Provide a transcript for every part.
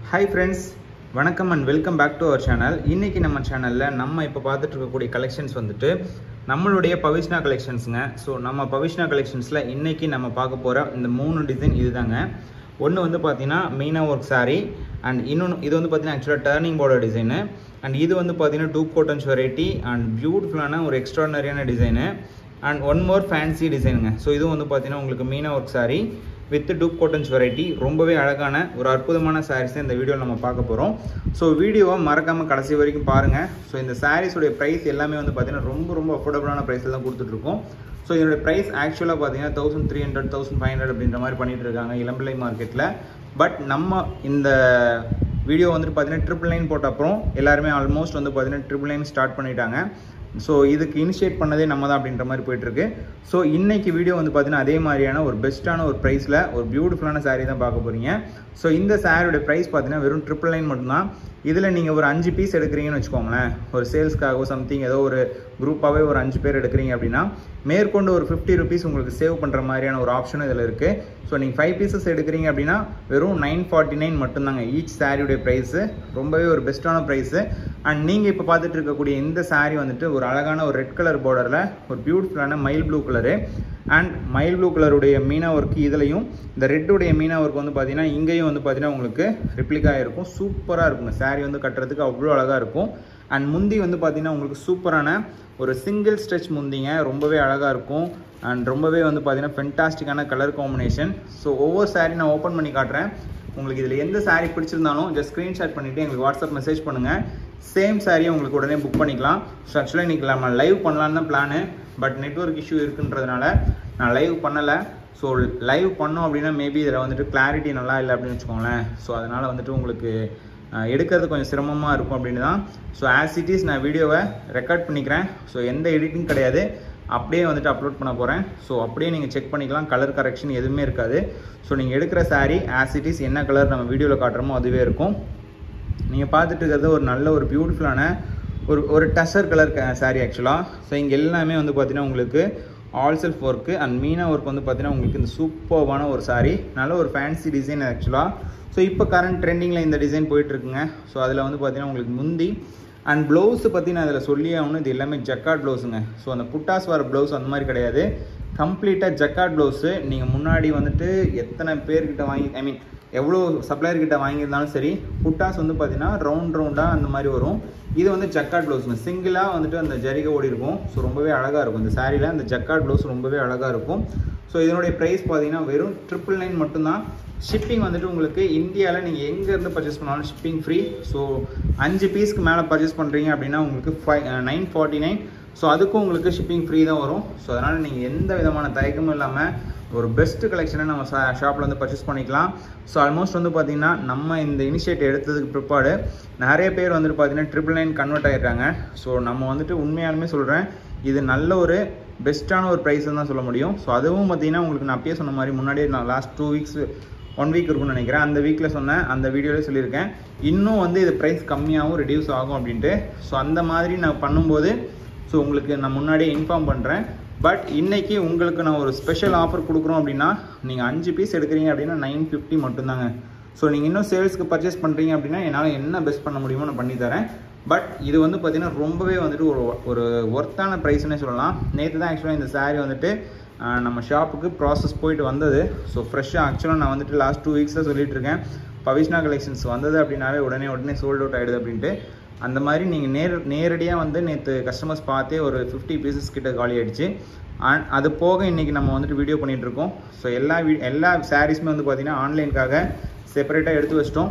hi friends வணக்கம் and welcome back to our channel இன்னைக்கு நம்ம சேனலில் நம்ம இப்போ பார்த்துட்டு இருக்கக்கூடிய கலெக்ஷன்ஸ் வந்துட்டு நம்மளுடைய பவிஷ்னா கலெக்ஷன்ஸுங்க ஸோ நம்ம பவிஷ்னா கலெக்ஷன்ஸில் இன்னைக்கு நம்ம பார்க்க போகிற இந்த மூணு டிசைன் இதுதாங்க ஒன்று வந்து பார்த்தீங்கன்னா மீனா ஒர்க் saree அண்ட் இன்னொன்று இது வந்து பார்த்தீங்கன்னா ஆக்சுவலாக டர்னிங் பார்டர் டிசைனு அண்ட் இது வந்து பார்த்தீங்கன்னா டூப் கோட்டன்ஸ் வெரைட்டி அண்ட் பியூட்டிஃபுல்லான ஒரு எக்ஸ்ட்ரானரியான design and one more fancy டிசைனுங்க ஸோ இதுவும் வந்து பார்த்தீங்கன்னா உங்களுக்கு மீனா ஒர்க் saree வித் டூப் கோட்டன்ஸ் வெரைட்டி ரொம்பவே அழகான ஒரு அற்புதமான சாரீஸ் இந்த வீடியோவில் நம்ம பார்க்க போகிறோம் ஸோ வீடியோவை மறக்காமல் கடைசி வரைக்கும் பாருங்கள் ஸோ இந்த சாரீஸுடைய ப்ரைஸ் எல்லாமே வந்து பார்த்தீங்கன்னா ரொம்ப ரொம்ப அஃபோர்டபுளான ப்ரைஸில் தான் கொடுத்துட்ருக்கோம் ஸோ இதோட ப்ரைஸ் ஆக்சுவலாக பார்த்தீங்கன்னா thousand three hundred thousand five hundred அப்படின்ற மாதிரி பண்ணிட்டு இருக்காங்க இளம்பிள்ளை மார்க்கெட்டில் பட் நம்ம இந்த வீடியோ வந்துட்டு பார்த்தீங்கன்னா ட்ரிபிள் லைன் போட்ட அப்புறம் எல்லாருமே ஆல்மோஸ்ட் வந்து பார்த்தீங்கன்னா ட்ரிபிள் லைன் ஸ்டார்ட் பண்ணிட்டாங்க ஸோ இதுக்கு இனிஷியேட் பண்ணதே நம்ம தான் அப்படின்ற மாதிரி போயிட்டுருக்கு ஸோ இன்னைக்கு வீடியோ வந்து பார்த்தீங்கன்னா அதே மாதிரியான ஒரு பெஸ்ட்டான ஒரு ப்ரைஸில் ஒரு பியூட்டிஃபுல்லான saree தான் பார்க்க போகிறீங்க ஸோ இந்த சாரியோட ப்ரைஸ் பார்த்தீங்கன்னா வெறும் ட்ரிபிள் லைன் மட்டும்தான் இதில் நீங்கள் ஒரு அஞ்சு பீஸ் எடுக்கிறீங்கன்னு வச்சுக்கோங்களேன் ஒரு சேல்ஸ்க்காகவோ சம்திங் ஏதோ ஒரு குரூப்பாகவே ஒரு அஞ்சு பேர் எடுக்கிறீங்க அப்படின்னா மேற்கொண்டு ஒரு ஃபிஃப்டி ருபீஸ் உங்களுக்கு சேவ் பண்ணுற மாதிரியான ஒரு ஆப்ஷனும் இதில் இருக்குது ஸோ நீங்கள் ஃபைவ் பீசஸ் எடுக்கிறீங்க அப்படின்னா வெறும் நைன் ஃபார்ட்டி நைன் மட்டும்தாங்க ஈச் சாரியுடைய ப்ரைஸு ரொம்பவே ஒரு பெஸ்ட்டான ப்ரைஸு அண்ட் நீங்கள் இப்போ பார்த்துட்டு இருக்கக்கூடிய இந்த saree வந்துட்டு ஒரு அழகான ஒரு ரெட் கலர் பார்டரில் ஒரு பியூட்டிஃபுல்லான மயில் ப்ளூ கலரு அண்ட் மயில் ப்ளூ கலருடைய மீனா ஒர்க் இதுலையும் இந்த ரெட்டுடைய மீனா ஒர்க் வந்து பார்த்தீங்கன்னா இங்கேயும் வந்து பார்த்தீங்கன்னா உங்களுக்கு ரிப்ளிகா இருக்கும் சூப்பராக இருக்குங்க saree வந்து கட்டுறதுக்கு அவ்வளோ அழகாக இருக்கும் அண்ட் முந்தி வந்து பார்த்தீங்கன்னா உங்களுக்கு சூப்பரான ஒரு சிங்கிள் ஸ்ட்ரெச் முந்திங்க ரொம்பவே அழகாக இருக்கும் அண்ட் ரொம்பவே வந்து பார்த்தீங்கன்னா ஃபென்டாஸ்டிக்கான கலர் காம்பினேஷன் ஸோ ஒவ்வொரு saree நான் ஓப்பன் பண்ணி காட்டுறேன் உங்களுக்கு இதில் எந்த saree பிடிச்சிருந்தாலும் ஜஸ்ட் ஸ்க்ரீன்ஷாட் பண்ணிவிட்டு எங்களுக்கு வாட்ஸ்அப் மெசேஜ் பண்ணுங்கள் சேம் சாரியை உங்களுக்கு உடனே புக் பண்ணிக்கலாம் ஸோ ஆக்சுவலாக இன்றைக்கி நம்ம லைவ் பண்ணலான்னு தான் பிளானு பட் நெட்ஒர்க் இஷ்யூ இருக்குன்றதுனால நான் லைவ் பண்ணலை ஸோ லைவ் பண்ணோம் அப்படின்னா மேபி இதில் வந்துட்டு கிளாரிட்டி நல்லா இல்லை அப்படின்னு வச்சுக்கோங்களேன் ஸோ அதனால் வந்துட்டு உங்களுக்கு அஹ், எடுக்கிறது கொஞ்சம் சிரமமாக இருக்கும் அப்படின்னு தான் ஸோ ஆஸ் இட் இஸ் நான் வீடியோவை ரெக்கார்ட் பண்ணிக்கிறேன் ஸோ எந்த எடிட்டிங் கிடையாது அப்படியே வந்துட்டு அப்லோட் பண்ண போகிறேன் ஸோ அப்படியே நீங்கள் செக் பண்ணிக்கலாம் கலர் கரெக்ஷன் எதுவுமே இருக்காது ஸோ நீங்கள் எடுக்கிற saree ஆஸ் இட் இஸ் என்ன கலர் நம்ம வீடியோவில் காட்டுறோமோ அதுவே இருக்கும் நீங்கள் பார்த்துட்டு இருக்கிறது ஒரு நல்ல ஒரு பியூட்டிஃபுல்லான ஒரு ஒரு டசர் கலர் saree ஆக்சுவலாக ஸோ இங்கே எல்லாமே வந்து பார்த்தீங்கன்னா உங்களுக்கு all self work and meena work வந்து பார்த்தீங்கன்னா உங்களுக்கு இந்த சூப்பர்வான ஒரு saree நல்ல ஒரு ஃபேன்சி டிசைன் ஆக்சுவலாக ஸோ இப்போ கரண்ட் ட்ரெண்டிங்கில் இந்த டிசைன் போயிட்டுருக்குங்க ஸோ அதில் வந்து பார்த்தீங்கன்னா உங்களுக்கு முந்தி அண்ட் ப்ளவுஸை பற்றி நான் அதில் சொல்லியே ஆகணும் இது எல்லாமே ஜக்காட் ப்ளவுஸுங்க ஸோ அந்த புட்டாஸ் வர ப்ளவுஸ் அந்த மாதிரி கிடையாது கம்ப்ளீட்டாக ஜக்காட் ப்ளவுஸு நீங்கள் முன்னாடி வந்துட்டு எத்தனை பேர்கிட்ட வாங்கி ஐ மீன் எவ்வளோ சப்ளையர் கிட்ட வாங்கியிருந்தாலும் சரி புட்டாஸ் வந்து பார்த்தீங்கன்னா ரவுண்ட் ரவுண்டாக அந்த மாதிரி வரும் இது வந்து ஜக்காட் ப்ளவுஸுங்க சிங்கிளாக வந்துட்டு அந்த ஜரிகை ஓடி இருக்கும் ஸோ ரொம்பவே அழகாக இருக்கும் இந்த சாரியில் அந்த ஜக்காட் ப்ளவுஸ் ரொம்பவே அழகாக இருக்கும் ஸோ இதனுடைய ப்ரைஸ் பார்த்தீங்கன்னா வெறும் ட்ரிபிள் நைன் மட்டும்தான் ஷிப்பிங் வந்துட்டு உங்களுக்கு இந்தியாவில் நீங்கள் எங்கேருந்து பர்ச்சேஸ் பண்ணாலும் ஷிப்பிங் ஃப்ரீ ஸோ அஞ்சு பீஸ்க்கு மேலே பர்ச்சேஸ் பண்ணுறீங்க அப்படின்னா உங்களுக்கு five nine forty nine so அதுக்கும் உங்களுக்கு ஷிப்பிங் ஃப்ரீ தான் வரும் ஸோ அதனால் நீங்கள் எந்த விதமான தயக்கமும் இல்லாமல் ஒரு பெஸ்ட் கலெக்ஷனை நம்ம ஷாப்பில் வந்து பர்ச்சேஸ் பண்ணிக்கலாம் ஸோ ஆல்மோஸ்ட் வந்து பார்த்திங்கன்னா நம்ம இந்த இனிஷியேட் எடுத்ததுக்கு பிற்பாடு நிறைய பேர் வந்துட்டு பார்த்தீங்கன்னா ட்ரிபிள் நைன் கன்வெர்ட் ஆகிடுறாங்க ஸோ நம்ம வந்துட்டு உண்மையாலுமே சொல்கிறேன் இது நல்ல ஒரு பெஸ்ட்டான ஒரு ப்ரைஸ் தான் சொல்ல முடியும் ஸோ அதுவும் பார்த்தீங்கன்னா உங்களுக்கு நான் அப்பயே சொன்ன மாதிரி முன்னாடியே நான் last two weeks one week இருக்கும்னு நினைக்கிறேன் அந்த வீக்கில் சொன்னேன் அந்த வீடியோவில் சொல்லியிருக்கேன் இன்னும் வந்து இது ப்ரைஸ் கம்மியாகவும் ரெடியூஸ் ஆகும் அப்படின்ட்டு ஸோ அந்த மாதிரி நான் பண்ணும்போது ஸோ உங்களுக்கு நான் முன்னாடியே இன்ஃபார்ம் பண்ணுறேன் பட் இன்னைக்கு உங்களுக்கு நான் ஒரு ஸ்பெஷல் ஆஃபர் கொடுக்குறோம் அப்படின்னா நீங்கள் அஞ்சு பீஸ் எடுக்கிறீங்க அப்படின்னா நைன் ஃபிஃப்டி மட்டும்தாங்க ஸோ நீங்கள் இன்னும் சேல்ஸ்க்கு பர்ச்சேஸ் பண்ணுறீங்க அப்படின்னா என்னால் என்ன பெஸ்ட் பண்ண முடியுமோ நான் பண்ணி தரேன் பட் இது வந்து பார்த்தீங்கன்னா ரொம்பவே வந்துட்டு ஒரு ஒரு ஒர்த்தான ப்ரைஸ்னே சொல்லலாம் நேற்று தான் ஆக்சுவலாக இந்த saree வந்துட்டு ஆஹ், நம்ம ஷாப்புக்கு ப்ராசஸ் போயிட்டு வந்தது ஸோ ஃப்ரெஷ்ஷாக ஆக்சுவலாக நான் வந்துட்டு லாஸ்ட் டூ வீக்ஸாக சொல்லிட்டு இருக்கேன் பவிஷ்னா கலெக்ஷன்ஸ் வந்தது அப்படின்னாவே உடனே உடனே சோல்ட் அவுட் ஆகிடுது அப்படின்ட்டு அந்த மாதிரி நீங்கள் நேர் நேரடியாக வந்து நேற்று கஸ்டமர்ஸ் பார்த்தே ஒரு ஃபிஃப்டி பீசஸ் கிட்ட காலி ஆயிடுச்சு அண்ட் அது போக இன்றைக்கி நம்ம வந்துட்டு வீடியோ பண்ணிகிட்டு இருக்கோம் ஸோ எல்லா வீ எல்லா சாரீஸுமே வந்து பார்த்தீங்கன்னா ஆன்லைனுக்காக செப்பரேட்டாக எடுத்து வச்சிட்டோம்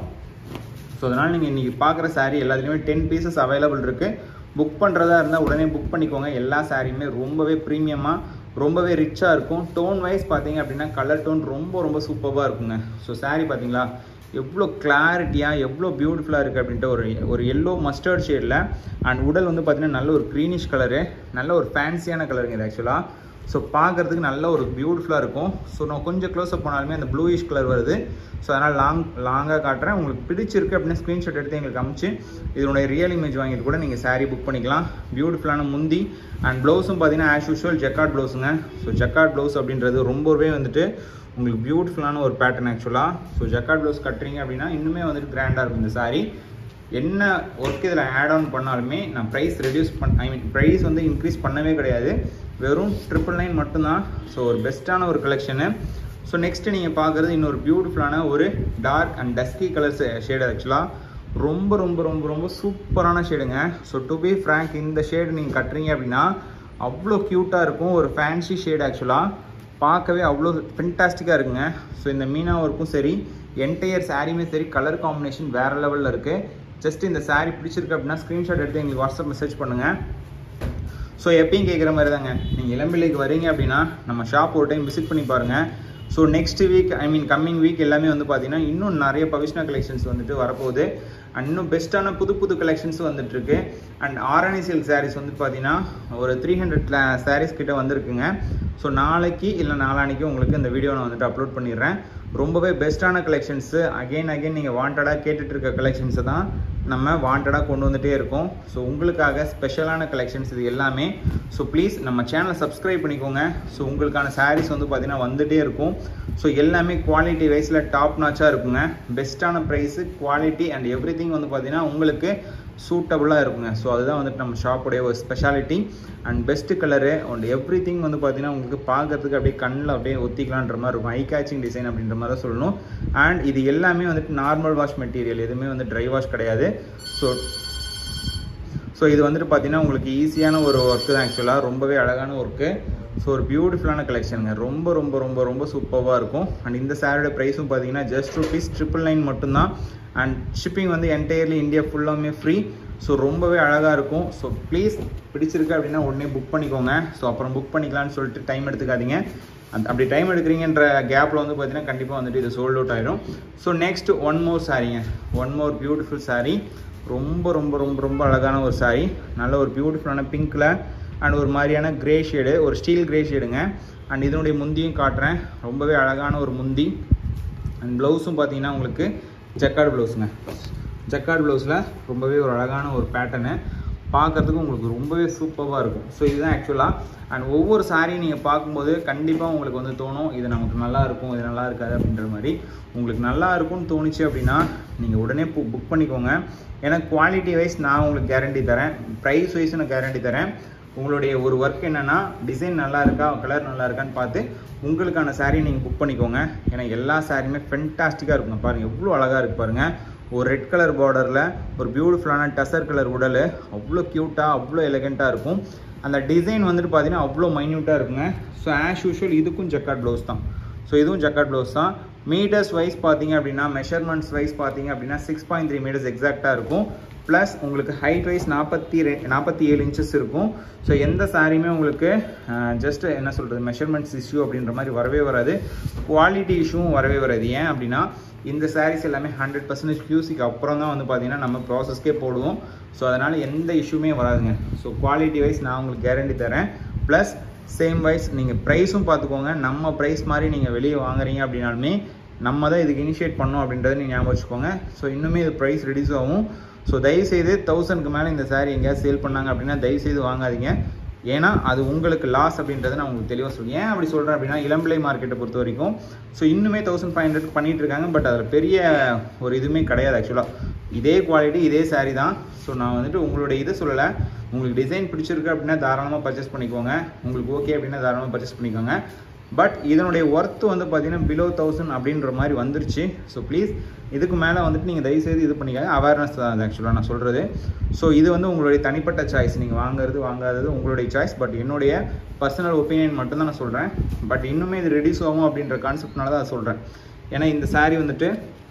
ஸோ அதனால் நீங்கள் இன்றைக்கி பார்க்குற saree எல்லாத்துலேயுமே டென் பீசஸ் அவைலபிள் இருக்குது புக் பண்ணுறதா இருந்தால் உடனே புக் பண்ணிக்கோங்க எல்லா சாரியுமே ரொம்பவே ப்ரீமியமாக ரொம்பவே ரிச்சாக இருக்கும் டோன் வைஸ் பார்த்தீங்க அப்படின்னா கலர் டோன் ரொம்ப ரொம்ப சூப்பராக இருக்குங்க ஸோ saree பார்த்தீங்களா எவ்வளோ கிளாரிட்டியாக எவ்வளோ பியூட்டிஃபுல்லாக இருக்குது அப்படின்ட்டு ஒரு ஒரு எல்லோ மஸ்டர்ட் ஷேடில் அண்ட் உடல் வந்து பார்த்தீங்கன்னா நல்ல ஒரு க்ரீனிஷ் கலரு நல்ல ஒரு ஃபேன்சியான கலருங்க இது ஆக்சுவலாக ஸோ பார்க்குறதுக்கு நல்ல ஒரு பியூட்டிஃபுல்லாக இருக்கும் ஸோ நான் கொஞ்சம் க்ளோஸ்அப் போனாலுமே அந்த ப்ளூயிஷ் கலர் வருது ஸோ அதனால் லாங் லாங்காக காட்டுறேன் உங்களுக்கு பிடிச்சிருக்கு அப்படின்னு ஸ்க்ரீன்ஷாட் எடுத்து எங்களுக்கு அமுச்சு இதனுடைய ரியல் இமேஜ் வாங்கிட்டு கூட நீங்கள் saree புக் பண்ணிக்கலாம் பியூட்டிஃபுல்லான முந்தி அண்ட் ப்ளவுஸும் பார்த்தீங்கன்னா ஆஸ் யூஷுவல் ஜக்காட் ப்ளவுஸுங்க ஸோ ஜக்காட் ப்ளவுஸ் அப்படின்றது ரொம்பவே வந்துட்டு உங்களுக்கு பியூட்டிஃபுல்லான ஒரு பேட்டர்ன் ஆக்சுவலாக ஸோ ஜக்கார்ட் ப்ளவுஸ் கட்டுறீங்க அப்படின்னா இன்னுமே வந்துட்டு கிராண்டாக இருக்கும் இந்த saree என்ன ஒர்க் இதில் ஆட் ஆன் பண்ணாலுமே நான் ப்ரைஸ் ரெடியூஸ் பண் ஐ மீன் ப்ரைஸ் வந்து இன்க்ரீஸ் பண்ணவே கிடையாது வெறும் ட்ரிபிள் நைன் மட்டும்தான் ஸோ ஒரு பெஸ்ட்டான ஒரு கலெக்ஷனு ஸோ நெக்ஸ்ட்டு நீங்கள் பார்க்குறது இன்னொரு பியூட்டிஃபுல்லான ஒரு dark and dusky colour shade ஆக்சுவலாக ரொம்ப ரொம்ப ரொம்ப ரொம்ப சூப்பரான ஷேடுங்க ஸோ டு பி ஃப்ரேங்க் இந்த ஷேடு நீங்கள் கட்டுறீங்க அப்படின்னா அவ்வளோ க்யூட்டாக இருக்கும் ஒரு ஃபேன்சி ஷேடு ஆக்சுவலாக பார்க்கவே அவ்வளோ ஃபென்டாஸ்டிக்காக இருக்குங்க ஸோ இந்த மீனா ஒர்க்கும் சரி என்டையர் சாரியுமே சரி கலர் காம்பினேஷன் வேறு லெவலில் இருக்குது ஜஸ்ட் இந்த saree பிடிச்சிருக்கு அப்படின்னா ஸ்க்ரீன்ஷாட் எடுத்து எங்களுக்கு வாட்ஸ்அப் மெசேஜ் பண்ணுங்கள் ஸோ எப்பயும் கேட்குற மாதிரி தாங்க நீங்கள் இளம்பிள்ளைக்கு வரீங்க அப்படின்னா நம்ம ஷாப் ஒரு டைம் விசிட் பண்ணி பாருங்கள் so next week I mean coming week எல்லாமே வந்து பார்த்தீங்கன்னா இன்னும் நிறைய பவிஷ்ணா கலெக்ஷன்ஸ் வந்துட்டு வரப்போகுது அண்ட் இன்னும் பெஸ்ட்டான புது புது கலெக்ஷன்ஸ் வந்துட்டு இருக்கு அண்ட் ஆரணி சில்க் சாரீஸ் வந்து பார்த்தீங்கன்னா ஒரு த்ரீ ஹண்ட்ரட் சாரீஸ் கிட்ட வந்திருக்குங்க ஸோ நாளைக்கு இல்லை நாளானிக்கு உங்களுக்கு இந்த வீடியோ நான் வந்துட்டு அப்லோட் பண்ணிடுறேன் ரொம்பவே பெஸ்ட்டான கலெக்ஷன்ஸு அகைன் அகைன் நீங்கள் வாண்டடாக கேட்டுட்டு இருக்க கலெக்ஷன்ஸை தான் நம்ம வாண்டடாக கொண்டு வந்துட்டே இருக்கோம் ஸோ உங்களுக்காக ஸ்பெஷலான கலெக்ஷன்ஸ் இது எல்லாமே ஸோ ப்ளீஸ் நம்ம சேனலை சப்ஸ்கிரைப் பண்ணிக்கோங்க ஸோ உங்களுக்கான சாரீஸ் வந்து பார்த்தீங்கன்னா வந்துட்டே இருக்கும் ஸோ எல்லாமே குவாலிட்டி வைஸில் டாப் நாச்சாக இருக்குங்க பெஸ்ட்டான ப்ரைஸு குவாலிட்டி அண்ட் எவ்ரி வந்து பார்த்தீங்கன்னா உங்களுக்கு சூட்டபுளாக இருக்குங்க ஸோ அதுதான் வந்துட்டு நம்ம ஷாப்புடைய ஒரு speciality and best colour and everything வந்து பார்த்தீங்கன்னா உங்களுக்கு பார்க்கறதுக்கு அப்படியே கண்ணில் அப்படியே ஒத்திக்கலான்ற மாதிரி இருக்கும் ஐ கேச்சிங் டிசைன் அப்படின்ற மாதிரி தான் சொல்லணும் அண்ட் இது எல்லாமே வந்துட்டு நார்மல் வாஷ் மெட்டீரியல் எதுவுமே வந்து ட்ரை வாஷ் கிடையாது ஸோ ஸோ இது வந்துட்டு பார்த்தீங்கன்னா உங்களுக்கு ஈஸியான ஒரு ஒர்க்கு தான் ஆக்சுவலாக ரொம்பவே அழகான ஒர்க்கு ஸோ ஒரு பியூட்டிஃபுல்லான கலெக்ஷனுங்க ரொம்ப ரொம்ப ரொம்ப ரொம்ப சூப்பராக இருக்கும் அண்ட் இந்த சாரோட ப்ரைஸும் பார்த்தீங்கன்னா ஜஸ்ட் ருபீஸ் ட்ரிபிள் நைன் மட்டும்தான் அண்ட் ஷிப்பிங் வந்து என்டையர்லி இந்தியா ஃபுல்லாமே ஃப்ரீ ஸோ ரொம்பவே அழகாக இருக்கும் ஸோ ப்ளீஸ் பிடிச்சிருக்கு அப்படின்னா உடனே புக் பண்ணிக்கோங்க ஸோ அப்புறம் புக் பண்ணிக்கலாம்னு சொல்லிட்டு டைம் எடுத்துக்காதீங்க அந்த அப்படி டைம் எடுக்கிறீங்கன்ற கேப்பில் வந்து பார்த்தீங்கன்னா கண்டிப்பாக வந்துட்டு இது சோல்ட் அவுட் ஆயிடும் ஸோ நெக்ஸ்ட் ஒன் மோர் சாரீங்க ஒன் மோர் பியூட்டிஃபுல் saree ரொம்ப ரொம்ப ரொம்ப ரொம்ப அழகான ஒரு saree நல்ல ஒரு பியூட்டிஃபுல்லான பிங்க்கில் அண்ட் ஒரு மாதிரியான கிரே ஷேடு ஒரு ஸ்டீல் கிரே ஷேடுங்க அண்ட் இதனுடைய முந்தியும் காட்டுறேன் ரொம்பவே அழகான ஒரு முந்தி அண்ட் ப்ளவுஸும் பார்த்தீங்கன்னா உங்களுக்கு ஜக்கார்டு ப்ளவுஸுங்க ஜக்கார்டு ப்ளவுஸில் ரொம்பவே ஒரு அழகான ஒரு பேட்டர்னு பார்க்கறதுக்கு உங்களுக்கு ரொம்பவே சூப்பராக இருக்கும் ஸோ இதுதான் ஆக்சுவலாக அண்ட் ஒவ்வொரு சாரியும் நீங்கள் பார்க்கும்போது கண்டிப்பாக உங்களுக்கு வந்து தோணும் இது நமக்கு நல்லா இருக்கும் இது நல்லா இருக்காது அப்படின்ற மாதிரி உங்களுக்கு நல்லா இருக்கும்னு தோணுச்சு அப்படின்னா நீங்கள் உடனே புக் பண்ணிக்கோங்க ஏன்னா குவாலிட்டி வைஸ் நான் உங்களுக்கு கேரண்டி தரேன் ப்ரைஸ் வைஸ் நான் கேரண்டி தரேன் உங்களுடைய ஒரு ஒர்க் என்னென்னா டிசைன் நல்லா இருக்கா கலர் நல்லா இருக்கான்னு பார்த்து உங்களுக்கான saree நீங்கள் புக் பண்ணிக்கோங்க ஏன்னா எல்லா சாரியுமே ஃபென்டாஸ்டிக்காக இருக்குங்க பாருங்கள் எவ்வளோ அழகாக இருக்கு பாருங்கள் ஒரு ரெட் கலர் பார்டரில் ஒரு பியூட்டிஃபுல்லான டசர் கலர் உடல் அவ்வளோ க்யூட்டாக அவ்வளோ எலகெண்ட்டாக இருக்கும் அந்த டிசைன் வந்துட்டு பார்த்தீங்கன்னா அவ்வளோ மைன்யூட்டாக இருக்குங்க ஸோ ஆஸ் யூஷுவல் இதுக்கும் ஜக்கார்ட் ப்ளவுஸ் தான் ஸோ இதுவும் ஜக்கார்ட் ப்ளவுஸ் தான் மீட்டர்ஸ் வைஸ் பார்த்தீங்க அப்படின்னா மெஷர்மெண்ட்ஸ் வைஸ் பார்த்தீங்க அப்படின்னா சிக்ஸ் பாயிண்ட் த்ரீ மீட்டர்ஸ் எக்ஸாக்டாக இருக்கும் ப்ளஸ் உங்களுக்கு ஹைட் வைஸ் நாற்பத்தி ரெ நாற்பத்தி ஏழு இன்ச்சஸ் இருக்கும் ஸோ எந்த சாரியுமே உங்களுக்கு ஜஸ்ட் என்ன சொல்கிறது மெஷர்மெண்ட்ஸ் இஷ்யூ அப்படின்ற மாதிரி வரவே வராது குவாலிட்டி இஷ்யூவும் வரவே வராது ஏன் அப்படின்னா இந்த சாரீஸ் எல்லாமே ஹண்ட்ரட் பர்சன்டேஜ் கியூசிக்கு அப்புறம் தான் வந்து பார்த்தீங்கன்னா நம்ம ப்ராசஸ்க்கே போடுவோம் ஸோ அதனால் எந்த இஷ்யூமே வராதுங்க ஸோ குவாலிட்டி வைஸ் நான் உங்களுக்கு கேரண்டி தரேன் ப்ளஸ் சேம் வைஸ் நீங்கள் ப்ரைஸும் பார்த்துக்கோங்க நம்ம ப்ரைஸ் மாதிரி நீங்கள் வெளியே வாங்குறீங்க அப்படின்னாலுமே நம்ம தான் இதுக்கு இனிஷியேட் பண்ணோம் அப்படின்றத நீங்கள் ஞாபகம் வச்சுக்கோங்க ஸோ இன்னுமே இது ப்ரைஸ் ரெடியூஸ் ஆகும் ஸோ தயவுசெய்து தௌசண்ட்க்கு மேலே இந்த சாரீ எங்கேயாவது சேல் பண்ணாங்க அப்படின்னா தயவுசெய்து வாங்காதீங்க ஏன்னா அது உங்களுக்கு லாஸ் அப்படின்றத நான் உங்களுக்கு தெளிவாக சொல்லுவேன் ஏன் அப்படி சொல்கிறேன் அப்படின்னா இளம்பிள்ளை மார்க்கெட்டை பொறுத்த வரைக்கும் ஸோ இன்னுமே தௌசண்ட் ஃபைவ் ஹண்ட்ரட் பண்ணிட்டு இருக்காங்க பட் அதில் பெரிய ஒரு இதுவுமே கிடையாது ஆக்சுவலாக இதே குவாலிட்டி இதே saree தான் ஸோ நான் வந்துட்டு உங்களுடைய இதை சொல்லலை உங்களுக்கு டிசைன் பிடிச்சிருக்கு அப்படின்னா தாராளமாக பர்ச்சேஸ் பண்ணிக்கோங்க உங்களுக்கு ஓகே அப்படின்னா தாராளமாக பர்ச்சேஸ் பண்ணிக்கோங்க பட் இதனுடைய ஒர்த்து வந்து பார்த்தீங்கன்னா பிலோ தௌசண்ட் அப்படின்ற மாதிரி வந்துருச்சு ஸோ ப்ளீஸ் இதுக்கு மேலே வந்துட்டு நீங்கள் தயவுசெய்து இது பண்ணிக்காங்க அவேர்னஸ் தான் அது ஆக்சுவலாக நான் சொல்கிறது ஸோ இது வந்து உங்களுடைய தனிப்பட்ட சாய்ஸ் நீங்கள் வாங்குறது வாங்காதது உங்களுடைய சாய்ஸ் பட் என்னுடைய பர்சனல் ஒப்பீனியன் மட்டும்தான் நான் சொல்கிறேன் பட் இன்னுமே இது ரெடியூஸ் ஆகும் அப்படின்ற கான்செப்ட்னால தான் சொல்கிறேன் ஏன்னா இந்த saree வந்துட்டு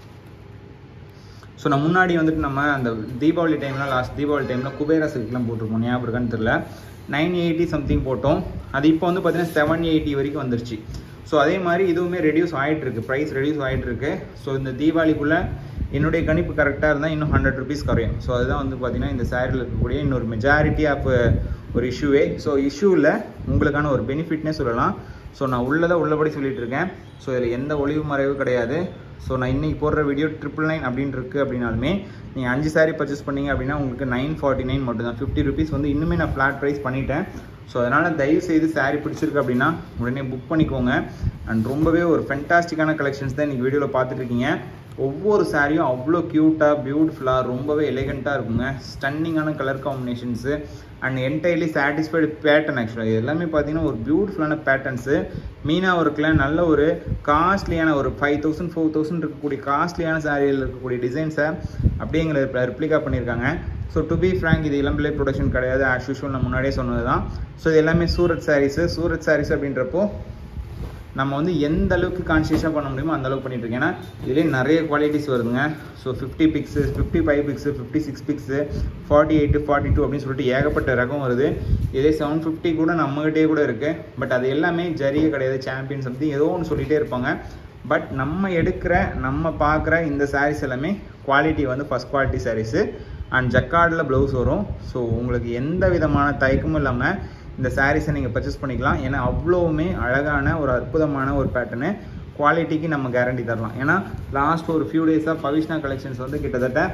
ஸோ நான் முன்னாடி வந்துட்டு நம்ம அந்த தீபாவளி டைமில் லாஸ்ட் தீபாவளி டைமில் குபேரா சில்க்லாம் போட்டிருப்போம் ஞாபகம் இருக்கான்னு தெரில நைன் எயிட்டி சம்திங் போட்டோம் அது இப்போ வந்து பார்த்தீங்கன்னா செவன் எயிட்டி வரைக்கும் வந்துருச்சு ஸோ அதே மாதிரி இதுவுமே ரெடியூஸ் ஆகிட்டு இருக்கு ப்ரைஸ் ரெடியூஸ் ஆகிட்டு இருக்கு ஸோ இந்த தீபாவளிக்குள்ளே என்னுடைய கணிப்பு கரெக்டாக இருந்தால் இன்னும் ஹண்ட்ரட் ருபீஸ் குறையும் ஸோ அதுதான் வந்து பார்த்தீங்கன்னா இந்த சாரியில் இருக்கக்கூடிய இன்னொரு மெஜாரிட்டி ஆஃப் ஒரு இஷ்யூவே ஸோ இஷ்யூவில் உங்களுக்கான ஒரு பெனிஃபிட்னே சொல்லலாம் ஸோ நான் உள்ளதை உள்ளபடி சொல்லிட்டு இருக்கேன் ஸோ இதில் எந்த ஒளிவு மறைவு கிடையாது ஸோ நான் இன்றைக்கி போடுற வீடியோ ட்ரிபிள் நைன் அப்படின்னு இருக்குது அப்படின்னாலுமே நீங்கள் அஞ்சு saree பர்ச்சேஸ் பண்ணீங்க அப்படின்னா உங்களுக்கு நைன் ஃபார்ட்டி நைன் மட்டும் தான் ஃபிஃப்டி ருபீஸ் வந்து இன்னுமே நான் ஃப்ளாட் ப்ரைஸ் பண்ணிட்டேன் ஸோ அதனால் தயவு செய்து saree பிடிச்சிருக்கு அப்படின்னா உடனே புக் பண்ணிக்கோங்க அண்ட் ரொம்பவே ஒரு ஃபென்டாஸ்டிக்கான கலெக்ஷன்ஸ் தான் இன்றைக்கி வீடியோவில் பார்த்துட்டு இருக்கீங்க ஒவ்வொரு சாரியும் அவ்வளோ க்யூட்டாக பியூட்டிஃபுல்லாக ரொம்பவே எலிகண்ட்டாக இருக்குங்க ஸ்டன்னிங்கான colour combinations and entirely satisfied pattern ஆக்சுவலாக இது எல்லாமே பார்த்தீங்கன்னா ஒரு பியூட்டிஃபுல்லான பேட்டர்ன்ஸு மீனா ஒர்க்கில் நல்ல ஒரு காஸ்ட்லியான ஒரு ஃபைவ் தௌசண்ட் ஃபோர் தௌசண்ட் இருக்கக்கூடிய காஸ்ட்லியான சாரியில் இருக்கக்கூடிய டிசைன்ஸை அப்படிங்கிற ரிப்ளிகா பண்ணியிருக்காங்க ஸோ டு பி ஃப்ரேங்க் இது இளம்பிள்ளை ப்ரொடக்ஷன் கிடையாது ஆஸ் யூஷுவல் நான் முன்னாடியே சொன்னது தான் ஸோ இது எல்லாமே சூரத் சாரீஸு சூரத் சாரீஸ் அப்படின்றப்போ நம்ம வந்து எந்த அளவுக்கு கான்சியஸாக பண்ண முடியுமோ அந்த அளவுக்கு பண்ணிட்டு இருக்கேன் ஏன்னா இதுலேயே நிறைய குவாலிட்டிஸ் வருதுங்க so fifty picks fifty five picks fifty six picks forty eight forty two அப்படின்னு சொல்லிட்டு ஏகப்பட்ட ரகம் வருது இதே செவன் ஃபிஃப்டி கூட நம்மகிட்டே கூட இருக்குது பட் அது எல்லாமே ஜரியே கிடையாது சாம்பியன் சம்திங் ஏதோ ஒன்று சொல்லிகிட்டே இருப்பாங்க பட் நம்ம எடுக்கிற நம்ம பார்க்குற இந்த சாரீஸ் எல்லாமே குவாலிட்டி வந்து ஃபஸ்ட் குவாலிட்டி சாரீஸு அண்ட் ஜக்கார்டில் ப்ளவுஸ் வரும் ஸோ உங்களுக்கு எந்த விதமான தயக்கமும் இல்லாமல் இந்த சாரீஸை நீங்கள் பர்ச்சேஸ் பண்ணிக்கலாம் ஏன்னா அவ்வளோவுமே அழகான ஒரு அற்புதமான ஒரு பேட்டர்னு குவாலிட்டிக்கு நம்ம கேரண்டி தரலாம் ஏன்னா லாஸ்ட் ஒரு ஃபியூ டேஸாக பவிஷ்னா கலெக்ஷன்ஸ் வந்து கிட்டத்தட்ட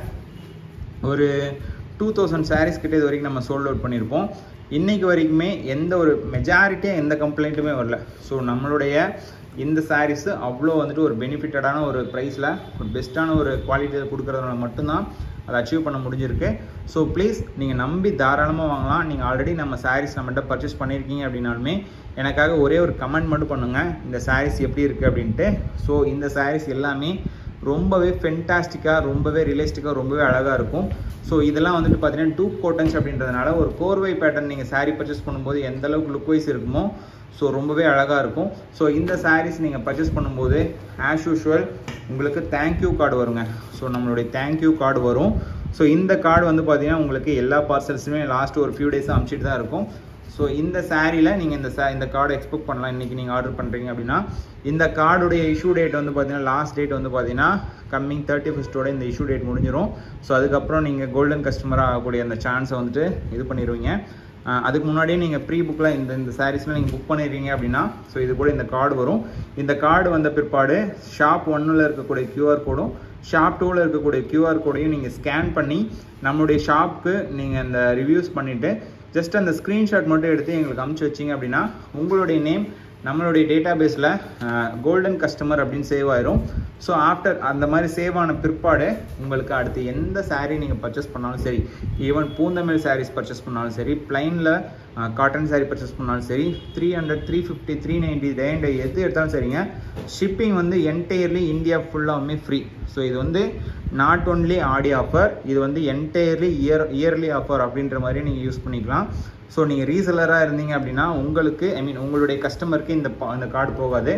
ஒரு டூ தௌசண்ட் சாரீஸ் கிட்ட இது வரைக்கும் நம்ம சோல்ட் அவுட் பண்ணியிருப்போம் இன்றைக்கு வரைக்குமே எந்த ஒரு மெஜாரிட்டியாக எந்த கம்ப்ளைண்ட்டுமே வரல ஸோ நம்மளுடைய இந்த சாரீஸு அவ்வளோ வந்துட்டு ஒரு பெனிஃபிட்டடான ஒரு ப்ரைஸில் ஒரு பெஸ்ட்டான ஒரு குவாலிட்டியில் கொடுக்குறதுனால மட்டும்தான் அதை அச்சீவ் பண்ண முடிஞ்சிருக்கு ஸோ ப்ளீஸ் நீங்கள் நம்பி தாராளமாக வாங்கலாம் நீங்கள் ஆல்ரெடி நம்ம சாரீஸ் நம்மகிட்ட பர்ச்சேஸ் பண்ணியிருக்கீங்க அப்படின்னாலுமே எனக்காக ஒரே ஒரு கமெண்ட் மட்டும் பண்ணுங்கள் இந்த சாரீஸ் எப்படி இருக்குது அப்படின்ட்டு ஸோ இந்த சாரீஸ் எல்லாமே ரொம்பவே ஃபென்டாஸ்டிக்காக ரொம்பவே ரியலிஸ்டிக்காக ரொம்பவே அழகாக இருக்கும் ஸோ இதெல்லாம் வந்துட்டு பார்த்தீங்கன்னா டூப் கோட்டன்ஸ் அப்படின்றதுனால ஒரு கோர்வை பேட்டர்ன் நீங்கள் saree பர்ச்சேஸ் பண்ணும்போது எந்த அளவுக்கு லுக் வைஸ் இருக்குமோ ஸோ ரொம்பவே அழகாக இருக்கும் ஸோ இந்த சாரீஸ் நீங்கள் பர்ச்சேஸ் பண்ணும்போது ஆஸ் யூஷுவல் உங்களுக்கு தேங்க்யூ கார்டு வருங்க ஸோ நம்மளுடைய தேங்க்யூ கார்டு வரும் ஸோ இந்த கார்டு வந்து பார்த்தீங்கன்னா உங்களுக்கு எல்லா பார்சல்ஸுமே லாஸ்ட் ஒரு ஃபியூ டேஸாக அனுப்பிச்சிட்டு தான் இருக்கும் ஸோ இந்த சாரியில் நீங்கள் இந்த சா இந்த கார்டு எக்ஸ்பெக்ட் பண்ணலாம் இன்றைக்கி நீங்கள் ஆர்டர் பண்ணுறீங்க அப்படின்னா இந்த கார்டுடைய இஷ்யூ டேட் வந்து பார்த்தீங்கன்னா லாஸ்ட் டேட் வந்து பார்த்தீங்கன்னா கம்மிங் தேர்ட்டி ஃபஸ்ட்டோட இந்த இஷ்யூ டேட் முடிஞ்சிடும் ஸோ அதுக்கப்புறம் நீங்கள் கோல்டன் கஸ்டமராக ஆகக்கூடிய அந்த சான்ஸை வந்துட்டு இது பண்ணிடுவீங்க அஹ் அதுக்கு முன்னாடியே நீங்கள் ப்ரீ புக்கில் இந்த இந்த சாரீஸ்லாம் நீங்கள் புக் பண்ணிடுறீங்க அப்படின்னா ஸோ இது கூட இந்த கார்டு வரும் இந்த கார்டு வந்த பிற்பாடு ஷாப் ஒன்னில் இருக்கக்கூடிய கியூஆர் கோடும் ஷாப் டூவில் இருக்கக்கூடிய கியூஆர் கோடையும் நீங்கள் ஸ்கேன் பண்ணி நம்மளுடைய ஷாப்புக்கு நீங்கள் அந்த ரிவ்யூஸ் பண்ணிவிட்டு ஜஸ்ட் அந்த ஸ்க்ரீன்ஷாட் மட்டும் எடுத்து எங்களுக்கு அமுச்சு வச்சிங்க அப்படின்னா உங்களுடைய நேம் நம்மளுடைய டேட்டா பேஸில் கோல்டன் கஸ்டமர் அப்படின்னு சேவ் ஆயிரும் ஸோ ஆஃப்டர் அந்த மாதிரி சேவ் ஆன பிற்பாடு உங்களுக்கு அடுத்து எந்த saree நீங்கள் பர்ச்சேஸ் பண்ணாலும் சரி ஈவன் பூந்தமிழ் sarees பர்ச்சேஸ் பண்ணாலும் சரி பிளைனில் காட்டன் saree பர்ச்சேஸ் பண்ணாலும் சரி three hundred three fifty three ninety டேண்ட் எது எடுத்தாலும் சரிங்க ஷிப்பிங் வந்து என்டையர்லி இந்தியா ஃபுல்லாகவுமே ஃப்ரீ ஸோ இது வந்து நாட் ஒன்லி ஆடி ஆஃபர் இது வந்து என்டையர்லி இயர் இயர்லி ஆஃபர் அப்படின்ற மாதிரி நீங்கள் யூஸ் பண்ணிக்கலாம் ஸோ நீங்கள் ரீசெல்லராக இருந்தீங்க அப்படின்னா உங்களுக்கு ஐ மீன் உங்களுடைய கஸ்டமருக்கு இந்த பா- இந்த கார்டு போகாது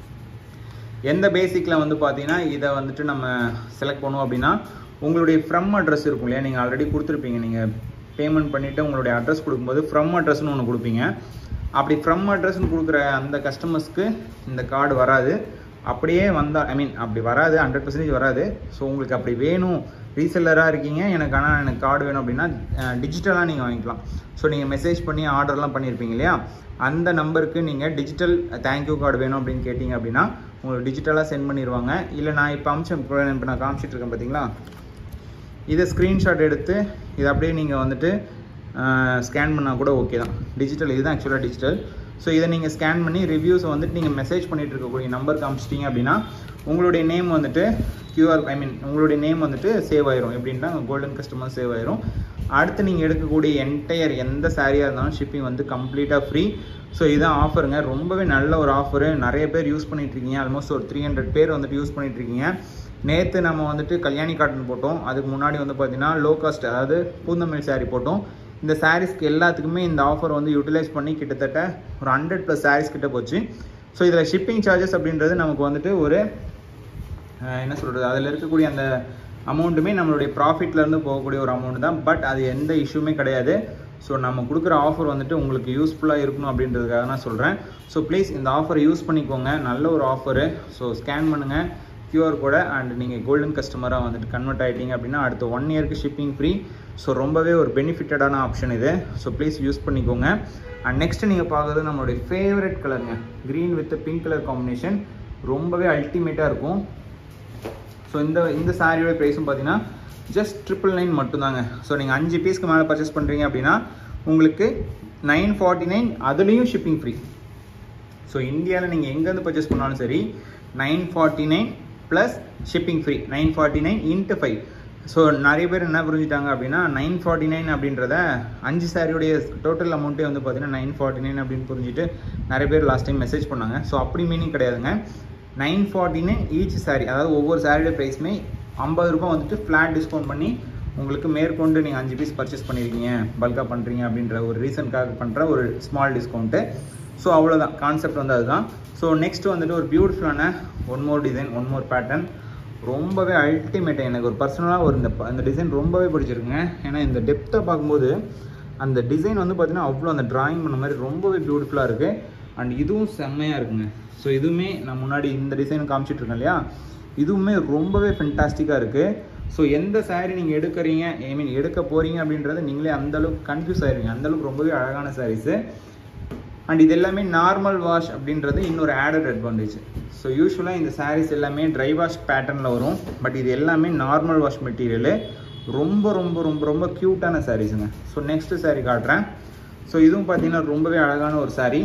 எந்த பேசிக்கில் வந்து பார்த்தீங்கன்னா இதை வந்துட்டு நம்ம செலக்ட் பண்ணுவோம் அப்படின்னா உங்களுடைய ஃப்ரம் அட்ரஸ் இருக்கும் இல்லையா நீங்கள் ஆல்ரெடி கொடுத்துருப்பீங்க நீங்கள் பேமெண்ட் பண்ணிவிட்டு உங்களுடைய அட்ரஸ் கொடுக்கும்போது ஃப்ரம் அட்ரஸ்னு ஒன்று கொடுப்பீங்க அப்படி ஃப்ரம் அட்ரஸ்னு கொடுக்குற அந்த கஸ்டமர்ஸ்க்கு இந்த கார்டு வராது அப்படியே வந்தால் ஐ மீன் அப்படி வராது ஹண்ட்ரட் பர்சன்டேஜ் வராது ஸோ உங்களுக்கு அப்படி வேணும் ரீசெல்லராக இருக்கீங்க எனக்கு ஆனால் எனக்கு கார்டு வேணும் அப்படின்னா டிஜிட்டலாக நீங்கள் வாங்கிக்கலாம் ஸோ நீங்கள் மெசேஜ் பண்ணி ஆர்டர்லாம் பண்ணியிருப்பீங்க இல்லையா அந்த நம்பருக்கு நீங்கள் டிஜிட்டல் தேங்க்யூ கார்டு வேணும் அப்படின்னு கேட்டிங்க அப்படின்னா உங்களுக்கு டிஜிட்டலாக சென்ட் பண்ணிடுவாங்க இல்லை நான் இப்போ அமிச்சேன் இப்போ இப்போ நான் காமிச்சிட்டு இருக்கேன் பார்த்தீங்களா இதை ஸ்க்ரீன்ஷாட் எடுத்து இதை அப்படியே நீங்கள் வந்துட்டு ஸ்கேன் பண்ணால் கூட ஓகே தான் டிஜிட்டல் இதுதான் ஆக்சுவலாக டிஜிட்டல் ஸோ இதை நீங்கள் ஸ்கேன் பண்ணி ரிவ்யூஸை வந்துட்டு நீங்கள் மெசேஜ் பண்ணிட்டு இருக்கக்கூடிய நம்பர் காமிச்சிட்டிங்க அப்படின்னா உங்களுடைய நேம் வந்துட்டு கியூஆர் ஐ மீன் உங்களுடைய நேம் வந்துட்டு சேவ் ஆயிரும் எப்படின்னா கோல்டன் கஸ்டமர் சேவ் ஆயிரும் அடுத்து நீங்கள் எடுக்கக்கூடிய என்டையர் எந்த சாரியாக இருந்தாலும் ஷிப்பிங் வந்து கம்ப்ளீட்டாக ஃப்ரீ ஸோ இதுதான் ஆஃபருங்க ரொம்பவே நல்ல ஒரு ஆஃபரு நிறைய பேர் யூஸ் பண்ணிட்டு இருக்கீங்க ஆல்மோஸ்ட் ஒரு த்ரீ ஹண்ட்ரட் பேர் வந்துட்டு யூஸ் பண்ணிட்டு இருக்கீங்க நேற்று நம்ம வந்துட்டு கல்யாணி காட்டன் போட்டோம் அதுக்கு முன்னாடி வந்து பார்த்தீங்கன்னா லோ காஸ்ட் அதாவது பூந்தமிழ் saree போட்டோம் இந்த சாரீஸ்க்கு எல்லாத்துக்குமே இந்த ஆஃபர் வந்து யூட்டிலைஸ் பண்ணி கிட்டத்தட்ட ஒரு ஹண்ட்ரட் ப்ளஸ் சாரீஸ் கிட்ட போச்சு ஸோ இதில் ஷிப்பிங் சார்ஜஸ் அப்படின்றது நமக்கு வந்துட்டு ஒரு அஹ், என்ன சொல்கிறது அதில் இருக்கக்கூடிய அந்த அமௌண்ட்டுமே நம்மளுடைய ப்ராஃபிட்லேருந்து போகக்கூடிய ஒரு அமௌண்ட் தான் பட் அது எந்த இஷ்யூமே கிடையாது ஸோ நம்ம கொடுக்குற ஆஃபர் வந்துட்டு உங்களுக்கு யூஸ்ஃபுல்லாக இருக்கணும் அப்படின்றதுக்காக நான் சொல்கிறேன் ஸோ ப்ளீஸ் இந்த ஆஃபரை யூஸ் பண்ணிக்கோங்க நல்ல ஒரு ஆஃபரு ஸோ ஸ்கேன் பண்ணுங்கள் கியூஆர் கூட அண்ட் நீங்கள் கோல்டன் கஸ்டமராக வந்துட்டு கன்வெர்ட் ஆகிட்டீங்க அப்படின்னா அடுத்த ஒன் இயருக்கு ஷிப்பிங் ஃப்ரீ ஸோ ரொம்பவே ஒரு பெனிஃபிட்டடான ஆப்ஷன் இது ஸோ ப்ளீஸ் யூஸ் பண்ணிக்கோங்க அண்ட் நெக்ஸ்ட் நீங்கள் பார்க்குறது நம்மளுடைய ஃபேவரட் கலருங்க green with pink colour combination ரொம்பவே அல்டிமேட்டாக இருக்கும் ஸோ இந்த இந்த சாரியோட ப்ரைஸும் பார்த்தீங்கன்னா ஜஸ்ட் ட்ரிபிள் நைன் மட்டும்தாங்க ஸோ நீங்கள் அஞ்சு பீஸ்க்கு மேலே பர்ச்சேஸ் பண்ணுறீங்க அப்படின்னா உங்களுக்கு நைன் ஃபார்ட்டி நைன் அதுலேயும் ஷிப்பிங் ஃப்ரீ ஸோ இந்தியாவில் நீங்கள் எங்கேருந்து பர்ச்சேஸ் பண்ணாலும் சரி nine forty nine plus shipping free nine forty nine into five so நிறைய பேர் என்ன புரிஞ்சுட்டாங்க அப்படின்னா நைன் ஃபார்ட்டி நைன் அப்படின்றத அஞ்சு சாரியோடைய டோட்டல் அமௌண்ட்டே வந்து பார்த்தீங்கன்னா நைன் ஃபார்ட்டி நைன் அப்படின்னு புரிஞ்சுட்டு நிறைய பேர் லாஸ்ட் டைம் மெசேஜ் பண்ணாங்க ஸோ அப்படி மீனிங் கிடையாதுங்க nine forty nine each sari அதாவது ஒவ்வொரு சாரியோட ப்ரைஸுமே ஐம்பது ரூபாய் வந்துட்டு ஃப்ளாட் டிஸ்கவுண்ட் பண்ணி உங்களுக்கு மேற்கொண்டு நீங்கள் அஞ்சு பீஸ் பர்ச்சேஸ் பண்ணியிருக்கீங்க பல்காக பண்ணுறீங்க அப்படின்ற ஒரு ரீசனுக்காக பண்ணுற ஒரு ஸ்மால் டிஸ்கவுண்ட்டு ஸோ அவ்வளோதான் கான்செப்ட் வந்து அதுதான் ஸோ நெக்ஸ்ட் வந்துட்டு ஒரு பியூட்டிஃபுல்லான one more design one more pattern ரொம்பவே அல்டிமேட் எனக்கு ஒரு பர்சனலாக ஒரு இந்த அந்த டிசைன் ரொம்பவே பிடிச்சிருக்குங்க ஏன்னா இந்த டெப்த்தை பார்க்கும்போது அந்த டிசைன் வந்து பார்த்தீங்கன்னா அவ்வளோ அந்த டிராயிங் பண்ண மாதிரி ரொம்பவே பியூட்டிஃபுல்லாக இருக்குது அண்ட் இதுவும் செம்மையாக இருக்குங்க ஸோ இதுவுமே நான் முன்னாடி இந்த டிசைன் காமிச்சிட்டு இருக்கேன் இல்லையா இதுவுமே ரொம்பவே ஃபென்டாஸ்டிக்காக இருக்குது ஸோ எந்த saree நீங்கள் எடுக்கிறீங்க ஐ மீன் எடுக்க போகிறீங்க அப்படின்றத நீங்களே அந்தளவுக்கு கன்ஃபியூஸ் ஆயிருவீங்க அந்தளவுக்கு ரொம்பவே அழகான சாரீஸு அண்ட் இது எல்லாமே நார்மல் வாஷ் அப்படின்றது இன்னொரு ஆடட் அட்வான்டேஜ் ஸோ யூஸ்வலாக இந்த sarees எல்லாமே ட்ரை வாஷ் பேட்டர்னில் வரும் பட் இது எல்லாமே நார்மல் வாஷ் மெட்டீரியலு ரொம்ப ரொம்ப ரொம்ப ரொம்ப க்யூட்டான சாரீஸுங்க ஸோ நெக்ஸ்ட்டு saree காட்டுறேன் ஸோ இதுவும் பார்த்தீங்கன்னா ரொம்பவே அழகான ஒரு saree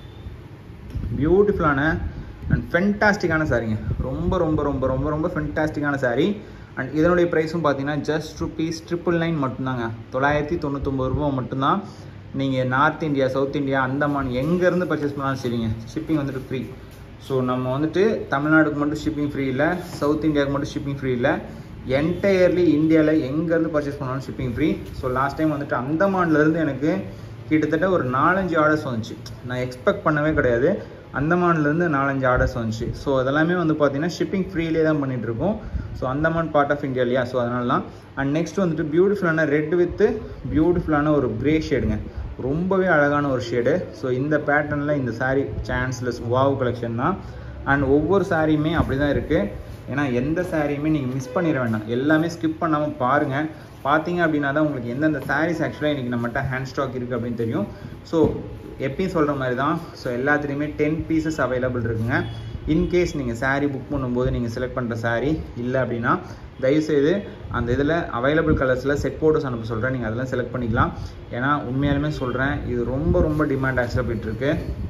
பியூட்டிஃபுல்லான அண்ட் ஃபென்டாஸ்டிக்கான சாரீங்க ரொம்ப ரொம்ப ரொம்ப ரொம்ப ரொம்ப ஃபென்டாஸ்டிக்கான saree அண்ட் இதனுடைய ப்ரைஸும் பார்த்தீங்கன்னா ஜஸ்ட் ருபீஸ் ட்ரிபிள் நைன் மட்டும்தாங்க தொள்ளாயிரத்தி தொண்ணூத்தொம்பது ரூபா மட்டும்தான் நீங்கள் north India south India Andaman எங்கேருந்து பர்ச்சேஸ் பண்ணாலும் சரிங்க ஷிப்பிங் வந்துட்டு ஃப்ரீ ஸோ நம்ம வந்துட்டு தமிழ்நாடுக்கு மட்டும் ஷிப்பிங் ஃப்ரீ இல்லை சவுத் இந்தியாவுக்கு மட்டும் ஷிப்பிங் ஃப்ரீ இல்லை என்டையர்லி இந்தியாவில் எங்கேருந்து பர்ச்சேஸ் பண்ணாலும் shipping free so last time வந்துட்டு அந்தமான்லேருந்து எனக்கு கிட்டத்தட்ட ஒரு நாலஞ்சு ஆர்டர்ஸ் வந்துச்சு நான் எக்ஸ்பெக்ட் பண்ணவே கிடையாது அந்தமான்லேருந்து நாலஞ்சு ஆர்டர்ஸ் வந்துச்சு ஸோ அதெல்லாமே வந்து பார்த்தீங்கன்னா ஷிப்பிங் ஃப்ரீலே தான் பண்ணிட்டு இருக்கோம் so Andaman part of India இல்லையா ஸோ அதனால தான் அண்ட் நெக்ஸ்ட் வந்துட்டு பியூட்டிஃபுல்லான ரெட் வித்து பியூட்டிஃபுல்லான ஒரு கிரே ஷேடுங்க ரொம்பவே அழகான ஒரு ஷேடு ஸோ இந்த பேட்டர்னில் இந்த saree சான்ஸ்லெஸ் வாவ் கலெக்ஷன் தான் அண்ட் ஒவ்வொரு சாரியுமே அப்படி தான் இருக்குது ஏன்னா எந்த சாரியுமே நீங்கள் மிஸ் பண்ணிட வேண்டாம் எல்லாமே ஸ்கிப் பண்ணாமல் பாருங்கள் பார்த்தீங்க அப்படின்னா தான் உங்களுக்கு எந்தெந்த சாரீஸ் ஆக்சுவலாக இன்றைக்கி நம்மகிட்ட ஹேண்ட் ஸ்டாக் இருக்குது அப்படின்னு தெரியும் ஸோ எப்பயும் சொல்கிற மாதிரி தான் ஸோ எல்லாத்துலேயுமே டென் பீசஸ் அவைலபிள் இருக்குங்க இன்கேஸ் நீங்கள் saree புக் பண்ணும்போது நீங்கள் செலக்ட் பண்ணுற saree இல்லை அப்படின்னா தயவுசெய்து அந்த இதில் அவைலபிள் கலர்ஸில் செட் ஃபோட்டோஸ் அனுப்ப சொல்கிறேன் நீங்கள் அதெல்லாம் செலக்ட் பண்ணிக்கலாம் ஏன்னா உண்மையாலுமே சொல்கிறேன் இது ரொம்ப ரொம்ப டிமாண்ட் ஆக்சுவலாக போயிட்டுருக்கு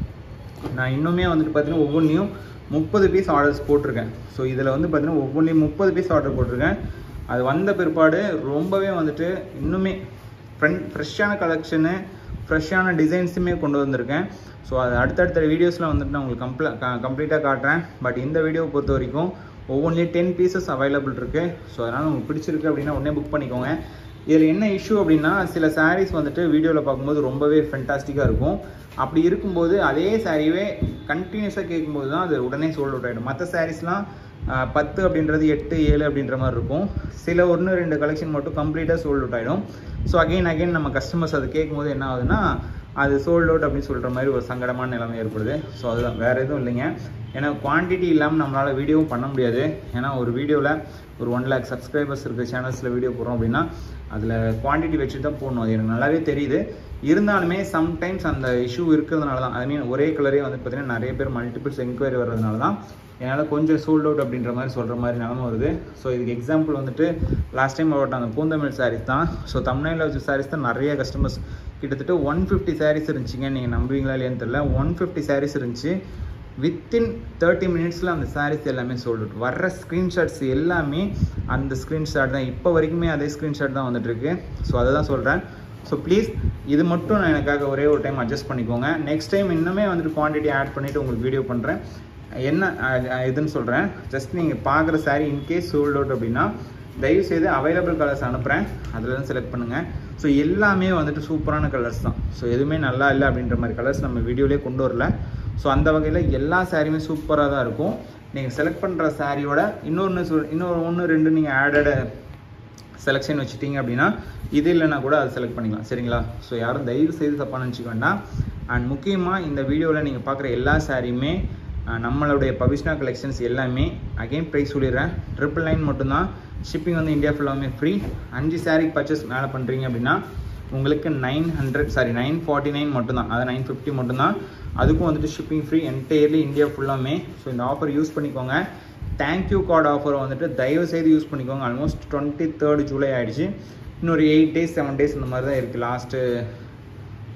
நான் இன்னுமே வந்துட்டு பார்த்தீங்கன்னா ஒவ்வொன்றையும் முப்பது பீஸ் ஆர்டர்ஸ் போட்டிருக்கேன் ஸோ இதில் வந்து பார்த்தீங்கன்னா ஒவ்வொன்றையும் முப்பது பீஸ் ஆர்டர் போட்டிருக்கேன் அது வந்த பிற்பாடு ரொம்பவே வந்துட்டு இன்னுமே ஃப்ரெண்ட் ஃப்ரெஷ்ஷான கலெக்ஷனு ஃப்ரெஷ்ஷான டிசைன்ஸுமே கொண்டு வந்திருக்கேன் ஸோ அது அடுத்தடுத்த வீடியோஸில் வந்துட்டு நான் உங்களுக்கு கம்ப்ள கம்ப்ளீட்டாக காட்டுறேன் பட் இந்த வீடியோவை பொறுத்த வரைக்கும் ஒவ்வொன்றிலையும் டென் பீசஸ் அவைலபிள் இருக்குது ஸோ அதனால் உங்களுக்கு பிடிச்சிருக்கு அப்படின்னா உடனே புக் பண்ணிக்கோங்க இதில் என்ன இஷ்யூ அப்படின்னா சில sarees வந்துட்டு வீடியோவில் பார்க்கும்போது ரொம்பவே ஃபென்டாஸ்டிக்காக இருக்கும் அப்படி இருக்கும்போது அதே சாரியே கண்டினியூஸாக கேட்கும்போது தான் அது உடனே சோல்ட் அவுட் ஆகிடும் மற்ற சாரீஸ்லாம் பத்து அப்படின்றது எட்டு ஏழு அப்படின்ற மாதிரி இருக்கும் சில ஒன்று ரெண்டு கலெக்ஷன் மட்டும் கம்ப்ளீட்டாக சோல்ட் அவுட் ஆகிடும் ஸோ அகைன் அகைன் நம்ம கஸ்டமர்ஸ் அது கேட்கும்போது என்ன ஆகுதுன்னா அது சோல்ட் அவுட் அப்படின்னு சொல்கிற மாதிரி ஒரு சங்கடமான நிலைமை ஏற்படுது ஸோ அதுதான் வேறு எதுவும் இல்லைங்க ஏன்னா குவான்டிட்டி இல்லாமல் நம்மளால் வீடியோவும் பண்ண முடியாது ஏன்னா ஒரு வீடியோவில் ஒரு ஒன் லேக் சப்ஸ்கிரைபர்ஸ் இருக்கிற சேனல்ஸில் வீடியோ போடுறோம் அப்படின்னா அதில் குவான்டிட்டி வச்சு தான் போடணும் அது எனக்கு நல்லாவே தெரியுது இருந்தாலுமே சம்டைம்ஸ் அந்த இஷ்யூ இருக்கிறதுனால தான் ஐ மீன் ஒரே கலரே வந்து பார்த்தீங்கன்னா நிறைய பேர் மல்டிபிள்ஸ் என்கொயரி வர்றதுனால தான் என்னால் கொஞ்சம் சோல்ட் அவுட் அப்படின்ற மாதிரி சொல்கிற மாதிரி நிலமை வருது ஸோ இதுக்கு எக்ஸாம்பிள் வந்துட்டு லாஸ்ட் டைம் ஓட்ட அந்த பூந்தமிழ் சாரீஸ் தான் ஸோ தமிழ்நாட்டில் வச்ச சாரீஸ் தான் நிறைய கஸ்டமர்ஸ் கிட்டத்தட்ட ஒன் ஃபிஃப்டி சாரீஸ் இருந்துச்சுங்க நீங்கள் நம்புவீங்களா இல்லையான்னு தெரியல ஒன் ஃபிஃப்டி சாரீஸ் இருந்துச்சு வித்தின் தேர்ட்டி மினிட்ஸில் அந்த சாரீஸ் எல்லாமே சோல்ட் அவுட் வர்ற ஸ்க்ரீன்ஷாட்ஸ் எல்லாமே அந்த ஸ்க்ரீன்ஷாட் தான் இப்போ வரைக்குமே அதே ஸ்க்ரீன்ஷாட் தான் வந்துட்டுருக்கு ஸோ அதை தான் சொல்கிறேன் ஸோ ப்ளீஸ் இது மட்டும் நான் எனக்காக ஒரே ஒரு டைம் அட்ஜஸ்ட் பண்ணிக்கோங்க நெக்ஸ்ட் டைம் இன்னுமே வந்துட்டு குவான்டிட்டி ஆட் பண்ணிவிட்டு உங்களுக்கு வீடியோ பண்ணுறேன் என்ன அஹ், அஹ், இதுன்னு சொல்கிறேன் ஜஸ்ட் நீங்கள் பார்க்குற saree இன்கேஸ் சோல்ட் அவுட் அப்படின்னா தயவுசெய்து அவைலபிள் கலர்ஸ் அனுப்புகிறேன் அதில் தான் செலக்ட் பண்ணுங்கள் ஸோ எல்லாமே வந்துட்டு சூப்பரான கலர்ஸ் தான் ஸோ எதுவுமே நல்லா இல்லை அப்படின்ற மாதிரி கலர்ஸ் நம்ம வீடியோலேயே கொண்டு வரல ஸோ அந்த வகையில் எல்லா சாரியுமே சூப்பராக தான் இருக்கும் நீங்கள் செலக்ட் பண்ணுற சாரியோட இன்னொன்று சொல் இன்னொரு ஒன்று ரெண்டு நீங்கள் ஆடட் செலெக்ஷன் வச்சுட்டீங்க அப்படின்னா இது இல்லைன்னா கூட அதை செலக்ட் பண்ணிக்கலாம் சரிங்களா ஸோ யாரும் தயவு செய்து தப்பாக நினச்சிக்க வேண்டாம் அண்ட் முக்கியமாக இந்த வீடியோவில் நீங்கள் பார்க்குற எல்லா சாரியுமே அஹ், நம்மளுடைய பவிஷ்னா கலெக்ஷன்ஸ் எல்லாமே அகைன் ப்ரைஸ் சொல்லிடுறேன் ட்ரிபிள் நைன் மட்டும்தான் ஷிப்பிங் வந்து இந்தியா ஃபுல்லாமே ஃப்ரீ அஞ்சு சாரீ பர்ச்சேஸ் மேலே பண்ணுறீங்க அப்படின்னா உங்களுக்கு nine hundred sorry nine forty nine மட்டும்தான் அதாவது நைன் ஃபிஃப்டி மட்டும்தான் அதுக்கும் வந்துட்டு ஷிப்பிங் ஃப்ரீ என்டையர்லி இந்தியா ஃபுல்லாமே ஸோ இந்த ஆஃபர் யூஸ் பண்ணிக்கோங்க தேங்க்யூ கார்டு ஆஃபர் வந்துட்டு தயவு செய்து யூஸ் பண்ணிக்கோங்க ஆல்மோஸ்ட் டுவெண்ட்டி தேர்ட் ஜூலை ஆயிடுச்சு இன்னொரு எயிட் டேஸ் செவன் டேஸ் இந்த மாதிரி தான் இருக்குது லாஸ்ட்டு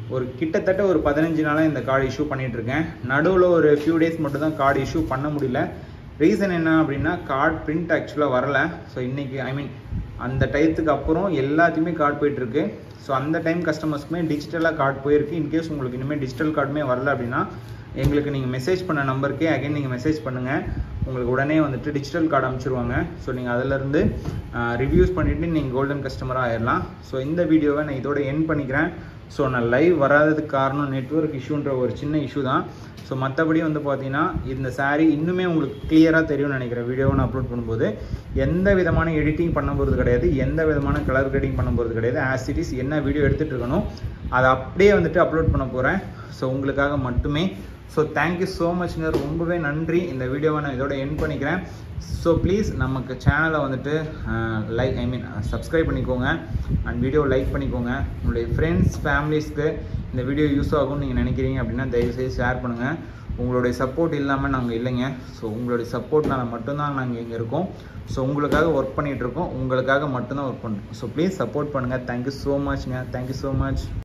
ஒரு கிட்டத்தட்ட ஒரு பதினஞ்சு நாளாக இந்த கார்டு இஷ்யூ பண்ணிட்டு இருக்கேன் நடுவில் ஒரு ஃபியூ டேஸ் மட்டும் தான் கார்டு இஷ்யூ பண்ண முடியல ரீசன் என்ன அப்படின்னா கார்டு பிரிண்ட் ஆக்சுவலாக வரல ஸோ இன்னைக்கு ஐ மீன் அந்த டயத்துக்கு அப்புறம் எல்லாத்தையுமே கார்டு போயிட்டுருக்கு ஸோ அந்த டைம் கஸ்டமர்ஸ்க்குமே டிஜிட்டலாக கார்டு போயிருக்கு இன்கேஸ் உங்களுக்கு இனிமேல் டிஜிட்டல் கார்டுமே வரல அப்படின்னா எங்களுக்கு நீங்கள் மெசேஜ் பண்ண நம்பருக்கே அகைன் நீங்கள் மெசேஜ் பண்ணுங்கள் உங்களுக்கு உடனே வந்துட்டு டிஜிட்டல் கார்டு அனுப்பிச்சிருவாங்க ஸோ நீங்கள் அதிலேருந்து ரிவ்யூஸ் பண்ணிவிட்டு நீங்கள் கோல்டன் கஸ்டமராக ஆயிடலாம் ஸோ இந்த வீடியோவை நான் இதோட என் பண்ணிக்கிறேன் ஸோ நான் லைவ் வராததுக்கு காரணம் நெட்ஒர்க் இஷ்யூன்ற ஒரு சின்ன இஷ்யூ தான் ஸோ மற்றபடி வந்து பார்த்தீங்கன்னா இந்த saree இன்னுமே உங்களுக்கு கிளியராக தெரியும்னு நினைக்கிறேன் வீடியோவை நான் அப்லோட் பண்ணும்போது எந்த விதமான எடிட்டிங் பண்ண போகிறது கிடையாது எந்த விதமான கலர் கிரேடிங் பண்ண போகிறது கிடையாது ஆஸ் இட் இஸ் என்ன வீடியோ எடுத்துகிட்டு இருக்கணும் அதை அப்படியே வந்துட்டு அப்லோட் பண்ண போகிறேன் ஸோ உங்களுக்காக மட்டுமே ஸோ தேங்க்யூ ஸோ மச்ங்க ரொம்பவே நன்றி இந்த வீடியோவை நான் இதோட என் பண்ணிக்கிறேன் ஸோ ப்ளீஸ் நமக்கு சேனலை வந்துட்டு லைக் ஐ மீன் சப்ஸ்கிரைப் பண்ணிக்கோங்க அண்ட் வீடியோ லைக் பண்ணிக்கோங்க உங்களுடைய ஃப்ரெண்ட்ஸ் ஃபேமிலிஸ்க்கு இந்த வீடியோ யூஸ் ஆகும்னு நீங்கள் நினைக்கிறீங்க அப்படின்னா தயவுசெய்து ஷேர் பண்ணுங்கள் உங்களுடைய சப்போர்ட் இல்லாமல் நாங்கள் இல்லைங்க ஸோ உங்களுடைய சப்போர்ட்னால மட்டும்தான் நாங்கள் இங்கே இருக்கோம் ஸோ உங்களுக்காக ஒர்க் பண்ணிகிட்டு இருக்கோம் உங்களுக்காக மட்டும்தான் ஒர்க் பண்ணுறோம் ஸோ ப்ளீஸ் சப்போர்ட் பண்ணுங்கள் தேங்க்யூ ஸோ மச்ங்க தேங்க்யூ ஸோ மச்